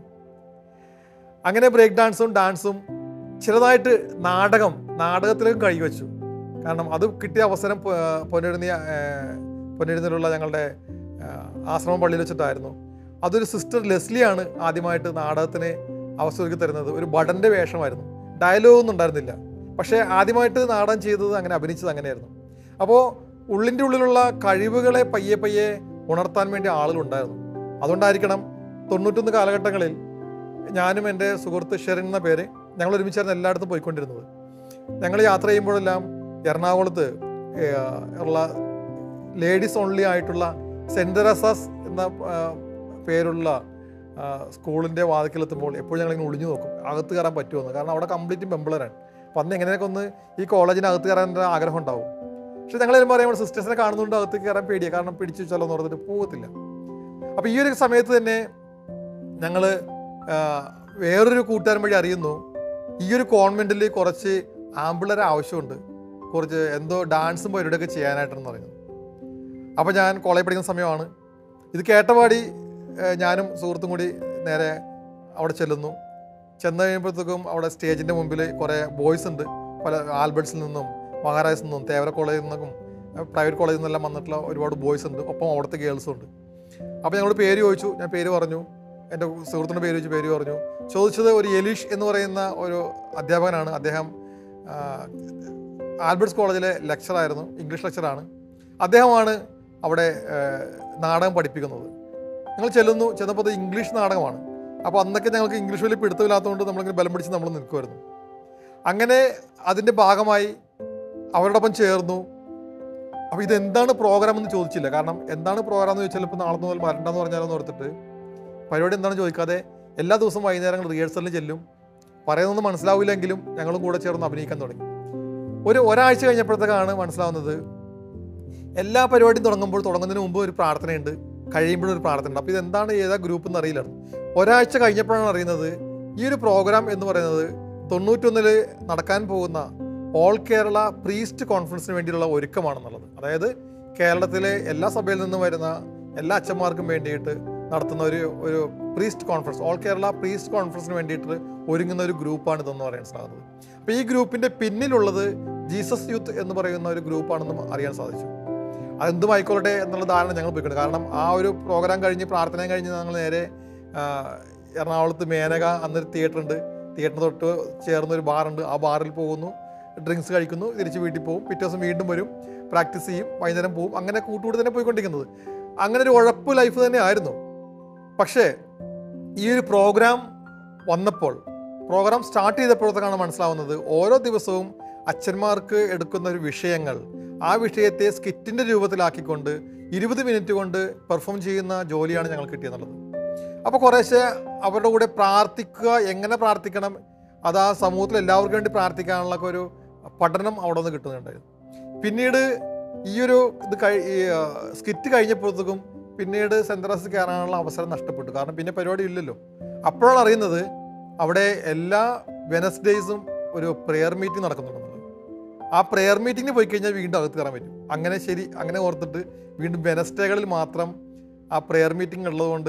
B: അങ്ങനെ ബ്രേക്ക് ഡാൻസും ഡാൻസും ചെറുതായിട്ട് നാടകം നാടകത്തിലേക്കും കൈവച്ചു കാരണം അത് കിട്ടിയ അവസരം പൊന്നെഴുന്നിയ പൊന്നെഴുന്നതിലുള്ള ഞങ്ങളുടെ ആ, ആശ്രമം പള്ളിയിൽ വെച്ചിട്ടായിരുന്നു അതൊരു സിസ്റ്റർ ലെസ്ലിയാണ് ആദ്യമായിട്ട് നാടകത്തിന് അവസരമൊരുക്കി തരുന്നത് ഒരു ബടൻ്റെ വേഷമായിരുന്നു ഡയലോഗ് ഒന്നും ഉണ്ടായിരുന്നില്ല പക്ഷേ ആദ്യമായിട്ട് നാടകം ചെയ്തത് അങ്ങനെ അഭിനയിച്ചത് അങ്ങനെയായിരുന്നു അപ്പോൾ ഉള്ളിൻ്റെ ഉള്ളിലുള്ള കഴിവുകളെ പയ്യെ പയ്യെ ഉണർത്താൻ വേണ്ടി ആളുകളുണ്ടായിരുന്നു അതുകൊണ്ടായിരിക്കണം തൊണ്ണൂറ്റൊന്ന് കാലഘട്ടങ്ങളിൽ ഞാനും എൻ്റെ സുഹൃത്ത് ഷെറിൻ എന്ന പേര് ഞങ്ങൾ ഒരുമിച്ചായിരുന്നു എല്ലായിടത്തും പോയിക്കൊണ്ടിരുന്നത് ഞങ്ങൾ യാത്ര ചെയ്യുമ്പോഴെല്ലാം എറണാകുളത്ത് ഏർ, ഉള്ള ലേഡീസ് ഓൺലി ആയിട്ടുള്ള സെൻറ് തെരേസാസ് എന്ന ആ, പേരുള്ള ആ, സ്കൂളിൻ്റെ വാതിക്കലെത്തുമ്പോൾ എപ്പോഴും ഞങ്ങൾ ഇങ്ങനെ ഒളിഞ്ഞു നോക്കും അകത്ത് കയറാൻ പറ്റുമെന്ന് കാരണം അവിടെ കംപ്ലീറ്റ് പെമ്പിളരാണ് അപ്പം അന്ന് എങ്ങനെയൊക്കെ ഒന്ന് ഈ കോളേജിന് അകത്ത് കയറാൻ ഒരു ആഗ്രഹം ഉണ്ടാവും പക്ഷെ ഞങ്ങൾ വരുമ്പോൾ പറയുമ്പോൾ സിസ്റ്റേഴ്സിനെ കാണുന്നുണ്ട് അകത്ത് കയറാൻ പേടിയാണ് കാരണം പിടിച്ചു വെച്ചാലോ എന്ന് പറഞ്ഞിട്ട് പോകത്തില്ല അപ്പോൾ ഈ ഒരു സമയത്ത് തന്നെ ഞങ്ങൾ വേറൊരു കൂട്ടുകാരൻ വഴി അറിയുന്നു ഈ ഒരു കോൺവെൻറ്റിൽ കുറച്ച് ആമ്പിളരെ ആവശ്യമുണ്ട് കുറച്ച് എന്തോ ഡാൻസും പരിപാടിയൊക്കെ ചെയ്യാനായിട്ടെന്ന് പറയുന്നത് അപ്പോൾ ഞാൻ കോളേജ് പഠിക്കുന്ന സമയമാണ് ഇത് കേട്ടപാടി ഏഹ്, ഞാനും സുഹൃത്തും കൂടി നേരെ അവിടെ ചെല്ലുന്നു ചെന്ന് കഴിയുമ്പോഴത്തേക്കും അവിടെ സ്റ്റേജിൻ്റെ മുമ്പിൽ കുറേ ബോയ്സ് ഉണ്ട് പല ആൽബർട്സിൽ നിന്നും മഹാരാജസിൽ നിന്നും തേവര കോളേജിൽ നിന്നും പ്രൈവറ്റ് കോളേജിൽ നിന്നെല്ലാം വന്നിട്ടുള്ള ഒരുപാട് ബോയ്സ് ഉണ്ട് ഒപ്പം അവിടുത്തെ ഗേൾസും ഉണ്ട് അപ്പോൾ ഞങ്ങളോട് പേര് ചോദിച്ചു ഞാൻ പേര് പറഞ്ഞു എൻ്റെ സുഹൃത്തിൻ്റെ പേര് ചോദിച്ചു പേര് പറഞ്ഞു ചോദിച്ചത് ഒരു എലീഷ് എന്ന് പറയുന്ന ഒരു അധ്യാപകനാണ് അദ്ദേഹം ആ, ആൽബർട്സ് കോളേജിലെ ലെക്ചറായിരുന്നു ഇംഗ്ലീഷ് ലെക്ചറാണ് അദ്ദേഹമാണ് അവിടെ ആ, നാടകം പഠിപ്പിക്കുന്നത് ഞങ്ങൾ ചെല്ലുന്നു ചെന്നപ്പോൾ അത് ഇംഗ്ലീഷ് നാടകമാണ് അപ്പോൾ അന്നൊക്കെ ഞങ്ങൾക്ക് ഇംഗ്ലീഷ് വലിയ പിടുത്തമില്ലാത്തതുകൊണ്ട് നമ്മളിങ്ങനെ ബലം പിടിച്ച് നമ്മൾ നിൽക്കുമായിരുന്നു അങ്ങനെ അതിൻ്റെ ഭാഗമായി അവരോടൊപ്പം ചേർന്നു അപ്പോൾ ഇതെന്താണ് പ്രോഗ്രാം എന്ന് ചോദിച്ചില്ല കാരണം എന്താണ് പ്രോഗ്രാം എന്ന് ചോദിച്ചാൽ ഇപ്പോൾ നാളെ മുതൽ വരണ്ടെന്ന് പറഞ്ഞാലെന്ന് ഓർത്തിട്ട് പരിപാടി എന്താണെന്ന് ചോദിക്കാതെ എല്ലാ ദിവസവും വൈകുന്നേരം റിഹേഴ്സലിന് ചെല്ലും പറയുന്നൊന്നും മനസ്സിലാവില്ലെങ്കിലും ഞങ്ങളും കൂടെ ചേർന്ന് അഭിനയിക്കാൻ തുടങ്ങി ഒരു ഒരാഴ്ച കഴിഞ്ഞപ്പോഴത്തേക്കാണ് മനസ്സിലാവുന്നത് എല്ലാ പരിപാടിയും തുടങ്ങുമ്പോൾ തുടങ്ങുന്നതിന് മുമ്പ് ഒരു പ്രാർത്ഥനയുണ്ട് കഴിയുമ്പോഴും ഒരു പ്രാർത്ഥനയുണ്ട് അപ്പോൾ ഇതെന്താണ് ഏതാ ഗ്രൂപ്പ് എന്ന് അറിയില്ലായിരുന്നു ഒരാഴ്ച കഴിഞ്ഞപ്പോഴാണ് അറിയുന്നത് ഈ ഒരു പ്രോഗ്രാം എന്ന് പറയുന്നത് തൊണ്ണൂറ്റൊന്നിൽ നടക്കാൻ പോകുന്ന ഓൾ കേരള പ്രീസ്റ്റ് കോൺഫറൻസിന് വേണ്ടിയുള്ള ഒരുക്കമാണെന്നുള്ളത് അതായത് കേരളത്തിലെ എല്ലാ സഭയിൽ നിന്നും വരുന്ന എല്ലാ അച്ഛന്മാർക്കും വേണ്ടിയിട്ട് നടത്തുന്ന ഒരു ഒരു priest conference all Kerala priest കോൺഫറൻസിന് വേണ്ടിയിട്ട് ഒരുങ്ങുന്ന ഒരു ഗ്രൂപ്പാണ് ഇതെന്ന് പറയാൻ സാധിച്ചത് അപ്പോൾ ഈ ഗ്രൂപ്പിൻ്റെ പിന്നിലുള്ളത് ജീസസ് യൂത്ത് എന്ന് പറയുന്ന ഒരു ഗ്രൂപ്പാണെന്നും അറിയാൻ സാധിച്ചു അതെന്തും ആയിക്കോട്ടെ എന്നുള്ള ധാരണ ഞങ്ങൾ പോയിക്കൊണ്ട് കാരണം ആ ഒരു പ്രോഗ്രാം കഴിഞ്ഞ് പ്രാർത്ഥനയും കഴിഞ്ഞ് ഞങ്ങൾ നേരെ ആ, എറണാകുളത്ത് മേനക അന്നൊരു തിയേറ്റർ ഉണ്ട് തിയേറ്ററിന് തൊട്ട് ചേർന്നൊരു ബാറുണ്ട് ആ ബാറിൽ പോകുന്നു ഡ്രിങ്ക്സ് കഴിക്കുന്നു തിരിച്ച് വീട്ടിൽ പോകും പിറ്റേ ദിവസം വീണ്ടും വരും പ്രാക്ടീസ് ചെയ്യും വൈകുന്നേരം പോകും അങ്ങനെ കൂട്ടുകൂടി തന്നെ പോയിക്കൊണ്ടിരിക്കുന്നത് അങ്ങനെ ഒരു ഉഴപ്പ് ലൈഫ് തന്നെ ആയിരുന്നു പക്ഷേ ഈ ഒരു പ്രോഗ്രാം വന്നപ്പോൾ പ്രോഗ്രാം സ്റ്റാർട്ട് ചെയ്തപ്പോഴത്തേക്കാണ് മനസ്സിലാവുന്നത് ഓരോ ദിവസവും അച്ഛന്മാർക്ക് എടുക്കുന്ന ഒരു വിഷയങ്ങൾ ആ വിഷയത്തെ സ്കിറ്റിൻ്റെ രൂപത്തിലാക്കിക്കൊണ്ട് ഇരുപത് മിനിറ്റ് കൊണ്ട് പെർഫോം ചെയ്യുന്ന ജോലിയാണ് ഞങ്ങൾ കിട്ടിയെന്നുള്ളത് അപ്പോൾ കുറേശ്ശെ അവരുടെ കൂടെ പ്രാർത്ഥിക്കുക എങ്ങനെ പ്രാർത്ഥിക്കണം അത് ആ സമൂഹത്തിൽ എല്ലാവർക്കും വേണ്ടി പ്രാർത്ഥിക്കാനുള്ള ഒക്കെ ഒരു പഠനം അവിടെ നിന്ന് കിട്ടുന്നുണ്ടായിരുന്നു പിന്നീട് ഈ ഒരു ഇത് കഴി ഈ സ്കിറ്റ് കഴിഞ്ഞപ്പോഴത്തേക്കും പിന്നീട് സെൻട്രസ് കയറാനുള്ള അവസരം നഷ്ടപ്പെട്ടു കാരണം പിന്നെ പരിപാടി ഇല്ലല്ലോ അപ്പോഴാണ് അറിയുന്നത് അവിടെ എല്ലാ വെനസ്ഡേയ്സും ഒരു പ്രെയർ മീറ്റിംഗ് നടക്കുന്നുണ്ടെന്നുള്ളത് ആ പ്രെയർ മീറ്റിങ്ങിന് പോയി കഴിഞ്ഞാൽ വീണ്ടും അകത്ത് കയറാൻ പറ്റും അങ്ങനെ ശരി അങ്ങനെ ഓർത്തിട്ട് വീണ്ടും വെനസ്ഡേകളിൽ മാത്രം ആ പ്രെയർ മീറ്റിംഗ് ഉള്ളതുകൊണ്ട്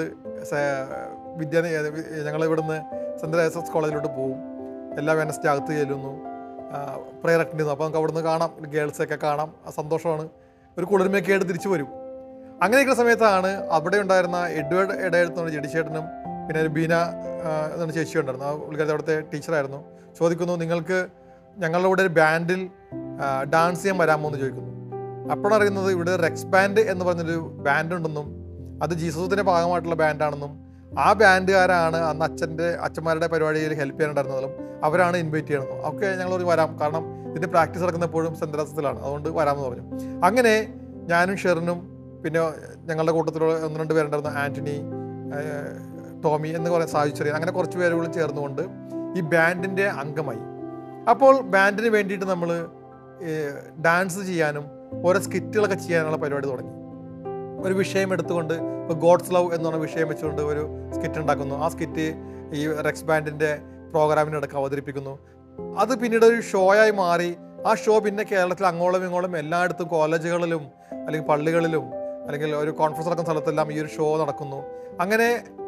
B: വിദ്യാ ഞങ്ങൾ ഇവിടുന്ന് സെൻട്രൽ എസ് എസ് കോളേജിലോട്ട് പോകും എല്ലാ വെനസ്ഡേ അകത്ത് ചെല്ലുന്നു പ്രെയർ അറ്റൻഡ് ചെയ്യുന്നു അപ്പോൾ നമുക്ക് അവിടുന്ന് കാണാം ഗേൾസൊക്കെ കാണാം ആ സന്തോഷമാണ് ഒരു കുളിർമയൊക്കെ ആയിട്ട് തിരിച്ചു വരും അങ്ങനെയൊക്കെ സമയത്താണ് അവിടെ ഉണ്ടായിരുന്ന എഡ്വേർഡ് എടയെടുത്തുന്ന ജഡിച്ചേട്ടനും പിന്നെ ഒരു ബീന ആ, എന്ന ചേച്ചി ഉണ്ടായിരുന്നു ആ പുള്ളിക്കാരി അവിടുത്തെ ടീച്ചറായിരുന്നു ചോദിക്കുന്നു നിങ്ങൾക്ക് ഞങ്ങളുടെ കൂടെ ഒരു ബാൻഡിൽ ഡാൻസ് ചെയ്യാൻ വരാമോ എന്ന് ചോദിക്കുന്നു അപ്പോഴാണ് അറിയുന്നത് ഇവിടെ റെക്സ് ബാൻഡ് എന്ന് പറഞ്ഞൊരു ബാൻഡ് ഉണ്ടെന്നും അത് ജീസസിന്റെ ഭാഗമായിട്ടുള്ള ബാൻഡാണെന്നും ആ ബാൻഡുകാരാണ് അന്ന് അച്ഛൻ്റെ അച്ഛന്മാരുടെ പരിപാടിയിൽ ഹെൽപ്പ് ചെയ്യാനുണ്ടായിരുന്നതും അവരാണ് ഇൻവൈറ്റ് ചെയ്യണമെന്നും ഒക്കെ ഞങ്ങൾ വരാം കാരണം ഇതിന്റെ പ്രാക്ടീസ് നടക്കുന്നപ്പോഴും സെൻട്രസത്തിലാണ് അതുകൊണ്ട് വരാമെന്ന് പറഞ്ഞു അങ്ങനെ ഞാനും ഷെറിനും പിന്നെ ഞങ്ങളുടെ കൂട്ടത്തിലുള്ള ഒന്ന് രണ്ട് പേരുണ്ടായിരുന്ന ആന്റണി ഏഹ്, ടോമി എന്ന് പറയുന്ന സാഹിച്ചെറിയ അങ്ങനെ കുറച്ച് പേരുകളും ചേർന്നുകൊണ്ട് ഈ ബാൻഡിൻ്റെ അംഗമായി അപ്പോൾ ബാൻഡിന് വേണ്ടിയിട്ട് നമ്മൾ ഡാൻസ് ചെയ്യാനും ഓരോ സ്കിറ്റുകളൊക്കെ ചെയ്യാനുള്ള പരിപാടി തുടങ്ങി ഒരു വിഷയം എടുത്തുകൊണ്ട് ഇപ്പോൾ ഗോഡ്സ് ലവ് എന്ന് പറഞ്ഞ വിഷയം വെച്ചുകൊണ്ട് ഒരു സ്കിറ്റ് ഉണ്ടാക്കുന്നു ആ സ്കിറ്റ് ഈ റെക്സ് ബാൻഡിൻ്റെ പ്രോഗ്രാമിനിടക്ക് അവതരിപ്പിക്കുന്നു അത് പിന്നീട് ഒരു ഷോയായി മാറി ആ ഷോ പിന്നെ കേരളത്തിൽ അങ്ങോളം ഇങ്ങോളം എല്ലായിടത്തും കോളേജുകളിലും അല്ലെങ്കിൽ പള്ളികളിലും അല്ലെങ്കിൽ ഒരു കോൺഫറൻസ് നടക്കുന്ന സ്ഥലത്തെല്ലാം ഈ ഒരു ഷോ നടക്കുന്നു അങ്ങനെ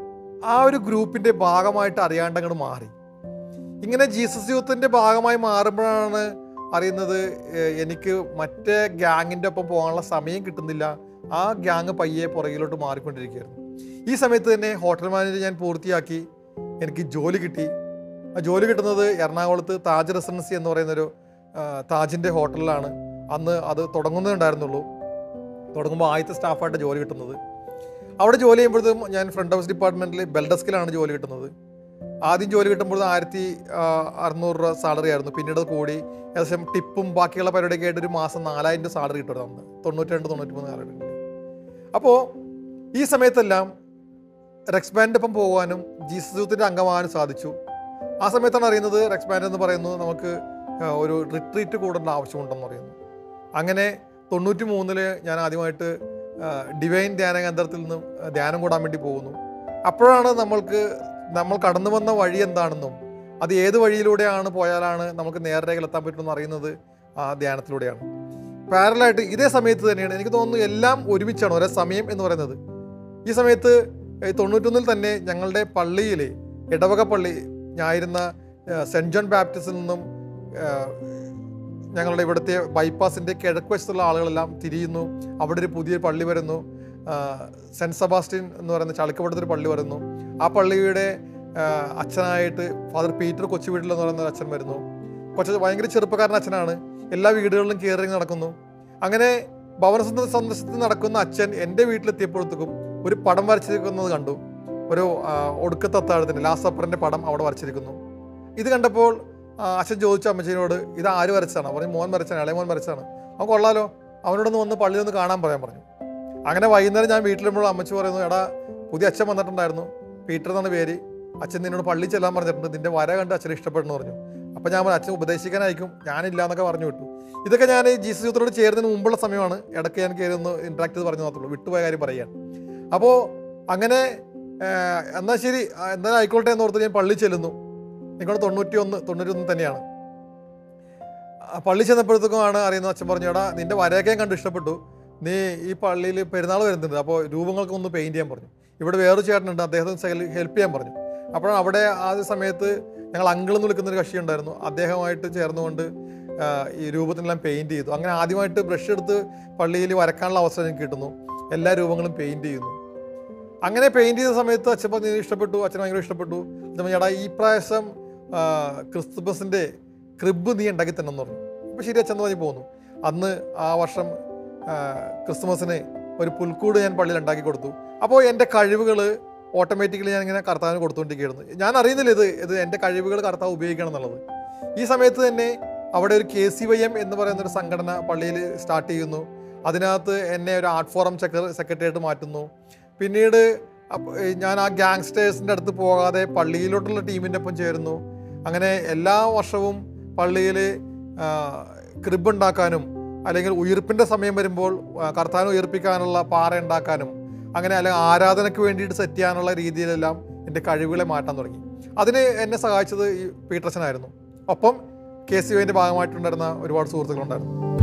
B: ആ ഒരു ഗ്രൂപ്പിന്റെ ഭാഗമായിട്ട് അറിയാണ്ട് അങ്ങോട്ട് മാറി ഇങ്ങനെ ജീസസ് യൂത്തിന്റെ ഭാഗമായി മാറുമ്പോഴാണ് അറിയുന്നത് ഏഹ്, എനിക്ക് മറ്റേ ഗ്യാങ്ങിന്റെ ഒപ്പം പോകാനുള്ള സമയം കിട്ടുന്നില്ല ആ ഗ്യാങ് പയ്യെ പുറകിലോട്ട് മാറിക്കൊണ്ടിരിക്കുകയായിരുന്നു ഈ സമയത്ത് തന്നെ ഹോട്ടൽ മാനേജർ ഞാൻ പൂർത്തിയാക്കി എനിക്ക് ജോലി കിട്ടി ആ ജോലി കിട്ടുന്നത് എറണാകുളത്ത് താജ് റെസിഡൻസി എന്ന് പറയുന്നൊരു ആ, താജിന്റെ ഹോട്ടലിലാണ് അന്ന് അത് തുടങ്ങുന്നേ ഉണ്ടായിരുന്നുള്ളൂ തുടങ്ങുമ്പോൾ ആദ്യത്തെ സ്റ്റാഫായിട്ട് ജോലി കിട്ടുന്നത് അവിടെ ജോലി ചെയ്യുമ്പോഴത്തേക്കും ഞാൻ ഫ്രണ്ട് ഹൗസ് ഡിപ്പാർട്ട്മെന്റിൽ ബെൽഡസ്കിലാണ് ജോലി കിട്ടുന്നത് ആദ്യം ജോലി കിട്ടുമ്പോൾ ആയിരത്തി ആ, അറുന്നൂറ് രൂപ സാലറി ആയിരുന്നു പിന്നീട് അത് കൂടി ഏകദേശം ടിപ്പും ബാക്കിയുള്ള പരിപാടിയൊക്കെ ആയിട്ട് ഒരു മാസം നാലായിരം രൂപ സാലറി കിട്ടുമായിരുന്നു അന്ന് തൊണ്ണൂറ്റി രണ്ട് തൊണ്ണൂറ്റി മൂന്ന് കാലഘട്ടത്തിൽ അപ്പോൾ ഈ സമയത്തെല്ലാം റെക്സ് ബാൻഡ് ഒപ്പം പോകാനും ജീസസ് യൂത്തിൻ്റെ അംഗമാകാനും സാധിച്ചു ആ സമയത്താണ് അറിയുന്നത് റെക്സ് ബാൻഡ് എന്ന് പറയുന്നത് നമുക്ക് ആ, ഒരു റിട്രീറ്റ് കൂടേണ്ട ആവശ്യമുണ്ടെന്ന് പറയുന്നു അങ്ങനെ തൊണ്ണൂറ്റി മൂന്നില് ഞാൻ ആദ്യമായിട്ട് ആ, ഡിവൈൻ ധ്യാന കേന്ദ്രത്തിൽ നിന്നും ആ, ധ്യാനം കൂടാൻ വേണ്ടി പോകുന്നു അപ്പോഴാണ് നമ്മൾക്ക് നമ്മൾ കടന്നു വന്ന വഴി എന്താണെന്നും അത് ഏത് വഴിയിലൂടെയാണ് പോയാലാണ് നമുക്ക് നേർരേഖയിൽ എത്താൻ പറ്റുമെന്ന് അറിയുന്നത് ആ ധ്യാനത്തിലൂടെയാണ് പാരലായിട്ട് ഇതേ സമയത്ത് തന്നെയാണ് എനിക്ക് തോന്നുന്നു എല്ലാം ഒരുമിച്ചാണ് ഒരേ സമയം എന്ന് പറയുന്നത് ഈ സമയത്ത് ഏഹ്, തൊണ്ണൂറ്റൊന്നിൽ തന്നെ ഞങ്ങളുടെ പള്ളിയിൽ ഇടവക പള്ളി ഞായിരുന്ന ഏഹ്, സെൻറ് ജോൺ ബാപ്റ്റിസിൽ നിന്നും ഏഹ്, ഞങ്ങളുടെ ഇവിടുത്തെ ബൈപ്പാസിൻ്റെ കിഴക്ക് വശത്തുള്ള ആളുകളെല്ലാം തിരിയുന്നു അവിടെ ഒരു പുതിയ പള്ളി വരുന്നു ആഹ്, സെൻറ്റ് സെബാസ്റ്റ്യൻ എന്ന് പറയുന്ന ചളിക്കപ്പെടുത്ത ഒരു പള്ളി വരുന്നു ആ പള്ളിയുടെ ആഹ്, അച്ഛനായിട്ട് ഫാദർ പീറ്റർ കൊച്ചു വീട്ടിൽ എന്ന് പറയുന്ന ഒരു അച്ഛൻ വരുന്നു കൊച്ചു ഭയങ്കര ചെറുപ്പക്കാരൻ അച്ഛനാണ് എല്ലാ വീടുകളിലും കയറി നടക്കുന്നു അങ്ങനെ ഭവന സന്ദ- സന്ദർശനത്തിൽ നടക്കുന്ന അച്ഛൻ എൻ്റെ വീട്ടിലെത്തിയപ്പോഴത്തേക്കും ഒരു പടം വരച്ചിരിക്കുന്നത് കണ്ടു ഒരു ആ, ഒടുക്കത്തെ അത്താഴത്തിൻ്റെ ലാസ്റ്റ് സപ്പറിൻ്റെ പടം അവിടെ വരച്ചിരിക്കുന്നു ഇത് കണ്ടപ്പോൾ ആ, അച്ഛൻ ചോദിച്ചു അമ്മച്ചീനോട് ഇത് ആര് വരച്ചതാണ് പറഞ്ഞു മോൻ വരച്ചാണ് ഇളയ മോൻ വരച്ചാണ് അവൻ കൊള്ളാലോ അവനോടൊന്ന് വന്ന് പള്ളിയിൽ ഒന്ന് കാണാൻ പറയാൻ പറഞ്ഞു അങ്ങനെ വൈകുന്നേരം ഞാൻ വീട്ടിലുമ്പോൾ അമ്മച്ചി പറയുന്നു എടാ പുതിയ അച്ഛൻ വന്നിട്ടുണ്ടായിരുന്നു പീറ്റർ എന്നാണ് പേര് അച്ഛൻ നിന്നോട് പള്ളി ചെല്ലാൻ പറഞ്ഞിട്ടുണ്ട് നിന്റെ വര കണ്ട് അച്ഛൻ ഇഷ്ടപ്പെടുന്നു പറഞ്ഞു അപ്പോൾ ഞാൻ പറഞ്ഞു, അച്ഛൻ ഉപദേശിക്കാനായിരിക്കും ഞാനില്ല എന്നൊക്കെ പറഞ്ഞു വിട്ടു ഇതൊക്കെ ഞാൻ ഈ ജീസസ് യൂത്തിനോട് ചേരുന്നതിന് മുമ്പുള്ള സമയമാണ് ഇടയ്ക്ക് ഞാൻ കയറി ഒന്ന് ഇൻട്രാക്ട് ചെയ്ത് പറഞ്ഞു മാത്രമേ വിട്ടുപോയ കാര്യം പറയുകയാണ് അപ്പോൾ അങ്ങനെ ഏഹ്, എന്നാ ശരി ആ, എന്തായാലും ആയിക്കോട്ടെ എന്ന് ഓർത്ത് ഞാൻ പള്ളി ചെല്ലുന്നു നിങ്ങളുടെ തൊണ്ണൂറ്റി ഒന്ന് തൊണ്ണൂറ്റി ഒന്ന് തന്നെയാണ് ആ, പള്ളി ചെന്നപ്പോഴത്തേക്കുമാണ് അറിയുന്ന അച്ഛൻ പറഞ്ഞു എടാ നിന്റെ വരയൊക്കെ കണ്ട് ഇഷ്ടപ്പെട്ടു നീ ഈ പള്ളിയിൽ പെരുന്നാൾ വരുന്നുണ്ട് അപ്പോൾ രൂപങ്ങൾക്ക് ഒന്ന് പെയിന്റ് ചെയ്യാൻ പറഞ്ഞു ഇവിടെ വേറൊരു ചേട്ടനുണ്ട് അദ്ദേഹത്തിന് ഹെൽപ്പ് ചെയ്യാൻ പറഞ്ഞു അപ്പോഴാണ് അവിടെ ആ സമയത്ത് ഞങ്ങൾ അങ്കിൾ എന്ന് വിളിക്കുന്ന ഒരു കക്ഷി ഉണ്ടായിരുന്നു അദ്ദേഹമായിട്ട് ചേർന്നുകൊണ്ട് ആ, ഈ രൂപത്തിനെല്ലാം പെയിന്റ് ചെയ്തു അങ്ങനെ ആദ്യമായിട്ട് ബ്രഷ് എടുത്ത് പള്ളിയിൽ വരക്കാനുള്ള അവസരം എനിക്ക് കിട്ടുന്നു എല്ലാ രൂപങ്ങളും പെയിന്റ് ചെയ്യുന്നു അങ്ങനെ പെയിന്റ് ചെയ്ത സമയത്ത് അച്ഛൻ പറഞ്ഞു "ഇത് ഇഷ്ടപ്പെട്ടു അച്ഛൻ ഭയങ്കര ഇഷ്ടപ്പെട്ടു ഇത് ചേട്ടാ ഈ പ്രാവശ്യം ആ, ക്രിസ്തുമസിന്റെ ക്രിബ് നീ ഉണ്ടാക്കി തന്നെ പറഞ്ഞു ഇപ്പോൾ ശരി അച്ഛൻ എന്ന് പറഞ്ഞ് പോന്നു അന്ന് ആ വർഷം ആ, ക്രിസ്മസിന് ഒരു പുൽക്കൂട് ഞാൻ പള്ളിയിൽ ഉണ്ടാക്കി കൊടുത്തു അപ്പോൾ എൻ്റെ കഴിവുകൾ ഓട്ടോമാറ്റിക്കലി ഞാൻ ഇങ്ങനെ കർത്താവിന് കൊടുത്തുകൊണ്ടിരിക്കുകയായിരുന്നു ഞാൻ അറിയുന്നില്ല ഇത് ഇത് എൻ്റെ കഴിവുകൾ കർത്താവ് ഉപയോഗിക്കണം എന്നുള്ളത് ഈ സമയത്ത് തന്നെ അവിടെ ഒരു കെ സി വൈ എം എന്ന് പറയുന്ന ഒരു സംഘടന പള്ളിയിൽ സ്റ്റാർട്ട് ചെയ്യുന്നു അതിനകത്ത് എന്നെ ഒരു ആർട്ട് ഫോറം സെക്രട്ടറി മാറ്റുന്നു പിന്നീട് അപ്പ- ഏ, ഞാൻ ആ ഗാങ്സ്റ്റേഴ്സിൻ്റെ അടുത്ത് പോകാതെ പള്ളിയിലോട്ടുള്ള ടീമിൻ്റെ ഒപ്പം ചേരുന്നു അങ്ങനെ എല്ലാ വർഷവും പള്ളിയിൽ ക്രിബ് ഉണ്ടാക്കാനും അല്ലെങ്കിൽ ഉയിർപ്പിൻ്റെ സമയം വരുമ്പോൾ ആ, കർത്താവിനെ ഉയർപ്പിക്കാനുള്ള പാറ ഉണ്ടാക്കാനും അങ്ങനെ അല്ലെങ്കിൽ ആരാധനയ്ക്ക് വേണ്ടിയിട്ട് സെറ്റ് ചെയ്യാനുള്ള രീതിയിലെല്ലാം എൻ്റെ കഴിവുകളെ മാറ്റാൻ തുടങ്ങി അതിന് എന്നെ സഹായിച്ചത് ഈ പീറ്റർസനായിരുന്നു ഒപ്പം കെ സി ഒൻ്റെ ഭാഗമായിട്ടുണ്ടായിരുന്ന ഒരുപാട് സുഹൃത്തുക്കളുണ്ടായിരുന്നു